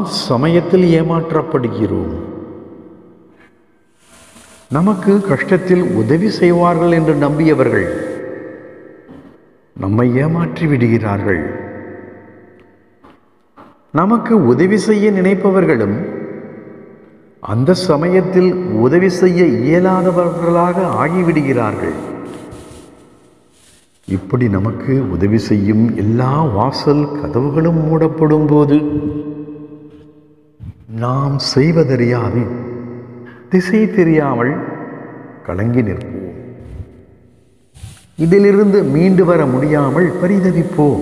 சமயத்தில் ஏமாற்றப்படுகிறோம் நமக்கு கஷ்டத்தில் உதவி செய்வார்கள் என்று நம்பியவர்கள் நம்மை ஏமாற்றி விடுகிறார்கள் நமக்கு உதவி செய்ய நினைப்பவர்களும் அந்த சமயத்தில் உதவி செய்ய இயலாதவர்களாக ஆகிவிடுகிறார்கள் இப்படி நமக்கு உதவி செய்யும் எல்லா வாசல் கதவுகளும் மூடப்படும் போது நாம் செய்வதறியாது திசை தெரியாமல் கலங்கி நிற்போம் இதிலிருந்து மீண்டு வர முடியாமல் பரிதவிப்போம்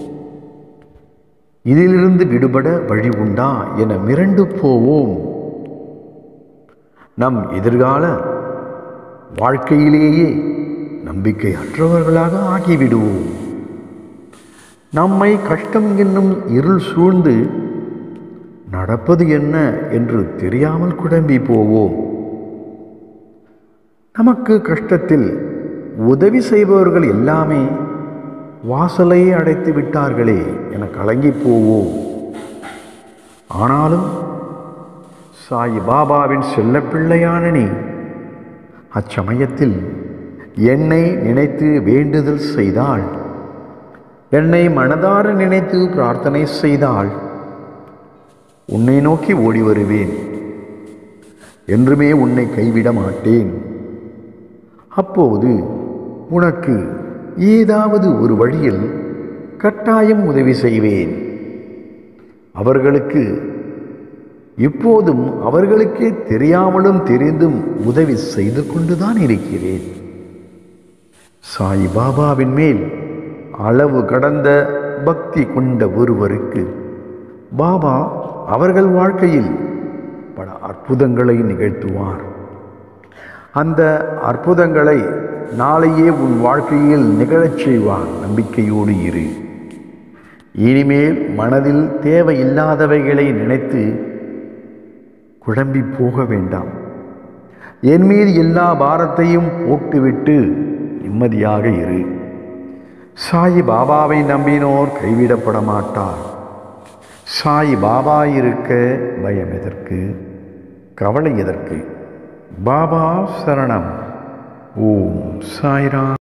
இதிலிருந்து விடுபட வழி உண்டா என மிரண்டு போவோம் நம் எதிர்கால வாழ்க்கையிலேயே நம்பிக்கை அற்றவர்களாக ஆகிவிடுவோம் நம்மை கஷ்டம் என்னும் இருள் சூழ்ந்து நடப்பது என்ன என்று தெரியாமல் குழம்பி போவோம் நமக்கு கஷ்டத்தில் உதவி செய்பவர்கள் எல்லாமே வாசலை அடைத்து விட்டார்களே என கலங்கி போவோம் ஆனாலும் சாய் பாபாவின் செல்லப்பிள்ளையான நீ அச்சமயத்தில் என்னை நினைத்து வேண்டுதல் செய்தாள் என்னை மனதார நினைத்து பிரார்த்தனை செய்தாள் உன்னை நோக்கி ஓடி வருவேன் என்றுமே உன்னை கைவிட மாட்டேன் அப்போது உனக்கு ஏதாவது ஒரு வழியில் கட்டாயம் உதவி செய்வேன் அவர்களுக்கு இப்போதும் அவர்களுக்கே தெரியாமலும் தெரிந்தும் உதவி செய்து கொண்டுதான் இருக்கிறேன் சாய் பாபாவின் மேல் அளவு கடந்த பக்தி கொண்ட ஒருவருக்கு பாபா அவர்கள் வாழ்க்கையில் பல அற்புதங்களை நிகழ்த்துவார் அந்த அற்புதங்களை நாளையே உன் வாழ்க்கையில் நிகழச் செய்வார் நம்பிக்கையோடு இரு இனிமேல் மனதில் தேவையில்லாதவைகளை நினைத்து குழம்பி போக வேண்டாம் என் மீது எல்லா பாரத்தையும் போட்டுவிட்டு நிம்மதியாக இரு சாய் பாபாவை நம்பினோர் கைவிடப்பட மாட்டார் சாய் பாபா இருக்க பயம் எதற்கு கவலை எதற்கு பாபா சரணம் ஓம் சாய்ராம்